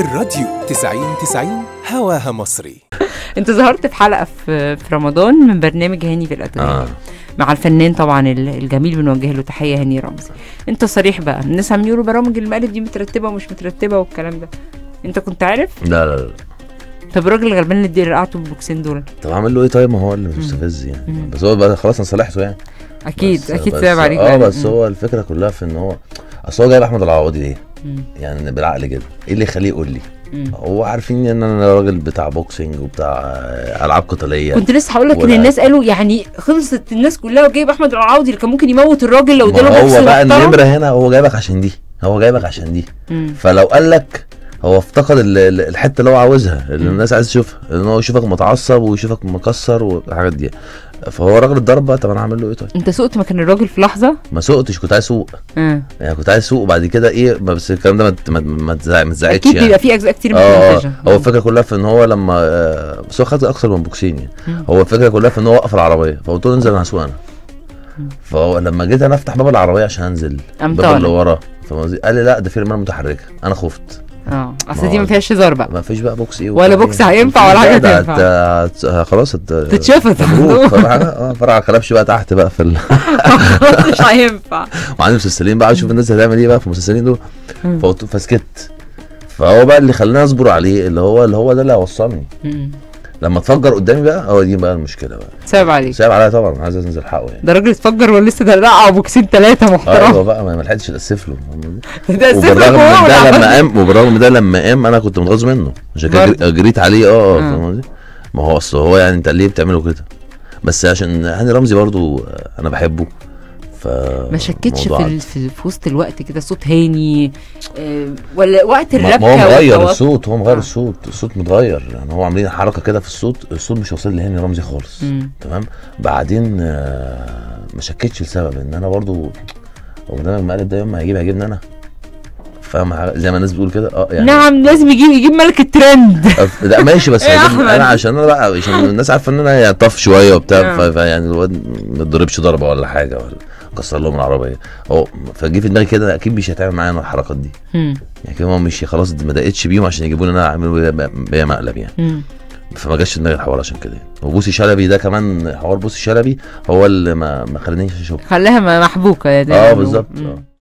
الراديو 90 90 هواها مصري انت ظهرت في حلقه في في رمضان من برنامج هاني في الاتelier اه مع الفنان طبعا ال- الجميل بنوجه له تحيه هاني رمزي انت صريح بقى الناس عم يقولوا برامج المقالب دي مترتبه ومش مترتبه والكلام ده انت كنت عارف لا لا لا طب الراجل الغلبان اللي ادي رقعته بالبوكسين دول طب اعمل له ايه طيب ما هو اللي مستفز يعني مم. بس هو بقى خلاص انا صالحته يعني اكيد بس- اكيد بس- صعب عليك اه بقى. بس مم. هو الفكره كلها في ان هو اصل هو جايب احمد العوضي ليه؟ مم. يعني بالعقل كده ايه اللي يخليه يقول لي؟ مم. هو عارفين ان انا راجل بتاع بوكسنج وبتاع آه، العاب قتاليه كنت لسه هقول لك ان ولا- الناس قالوا يعني خلصت الناس كلها وجايب احمد العوضي اللي كان ممكن يموت الراجل لو ما اداله بوكس هو بقى محترم. النمره هنا هو جايبك عشان دي هو جايبك عشان دي مم. فلو قال لك هو افتقد ال- ال- الحته اللي هو عاوزها اللي مم. الناس عايز تشوفها ان هو يشوفك متعصب ويشوفك مكسر والحاجات دي فهو راجل الضربه طب انا اعمل له ايه طيب؟ انت سقت مكان الراجل في لحظه ما سوقتش كنت عايز اسوق اه يعني كنت عايز اسوق وبعد كده ايه ما بس الكلام ده ما ت- ما ما تزع- ما تزعجش اكيد يعني بيبقى في اجزاء كتير اه آه. متمنتجه هو الفكره كلها في ان هو لما آه، بس هو خد اكثر من بوكسين يعني مم. هو الفكره كلها في ان هو وقف العربيه فقلت له انزل انا هسوق انا مم. فهو لما جيت انا افتح باب العربيه عشان انزل قام الباب اللي طالع ورا فاهم قصدي؟ قال لي لا ده في رمال متحركه انا خفت اه اصل ما دي هو- ما فيهاش هزار بقى ما فيش بقى بوكس ايه ولا وبتاع بوكس إيه. هينفع ولا مفيش حاجة بقى، تنفع. ده هت- هت- خلاص هت- تتشفط. مبروك فرع اه فرع كلبش بقى تحت بقى في ال... مش هينفع وعندي مسلسلين بقى اشوف الناس هتعمل ايه بقى في المسلسلين دول مم. فقلت فسكت فهو بقى اللي خلاني اصبر عليه اللي هو اللي هو ده اللي هيوصلني مم. لما اتفجر قدامي بقى هو دي بقى المشكله بقى صعب عليك صعب عليا طبعا عايز انزل حقه يعني ده راجل اتفجر ولا لسه ده رقع بوكسين ثلاثه محترم ايوه بقى ما ما لحقتش اتاسف له ده اسف وبالرغم هو من ده ولا لما قام وبالرغم من ده لما قام انا كنت متغاظ منه عشان كده برضه. جري- جريت عليه اه اه آه. فاهم قصدي؟ ما هو اصل هو يعني انت ليه بتعملوا كده بس عشان هاني رمزي برضو آه، انا بحبه ف ما شكتش الموضوع في, ال- في في وسط الوقت كده صوت هاني آه، ولا وقت ما الربكه ما هو مغير والتوتر. الصوت هو مغير آه. الصوت الصوت متغير يعني هو عاملين حركه كده في الصوت الصوت مش واصل لهاني رمزي خالص مم. تمام بعدين آه، ما شكتش لسبب ان انا برضو هو ده المقلب ده يوم ما هيجيب هيجيبني انا فاهم حاجة؟ زي ما الناس بتقول كده اه يعني نعم لازم يجيب يجيب ملك الترند أف- لا ماشي بس إيه يا هيجيبني أحمد؟ انا عشان انا بقى عشان الناس عارفه ان انا يعني طف شويه وبتاع آه. ف- فيعني الواد ما اتضربش ضربه ولا حاجه ولا كسر لهم العربيه هو فجه في دماغي كده اكيد مش هيتعمل معايا أنا الحركات دي مم. يعني كده هو مش خلاص ما دقتش بيهم عشان يجيبوني انا اعمل بيا مقلب يعني مم. فما جاش في دماغي الحوار عشان كده يعني. وبوسي شلبي ده كمان حوار بوسي شلبي هو اللي ما ما خلانيش اشوف خلاها م- محبوكه يا اه بالظبط مم. اه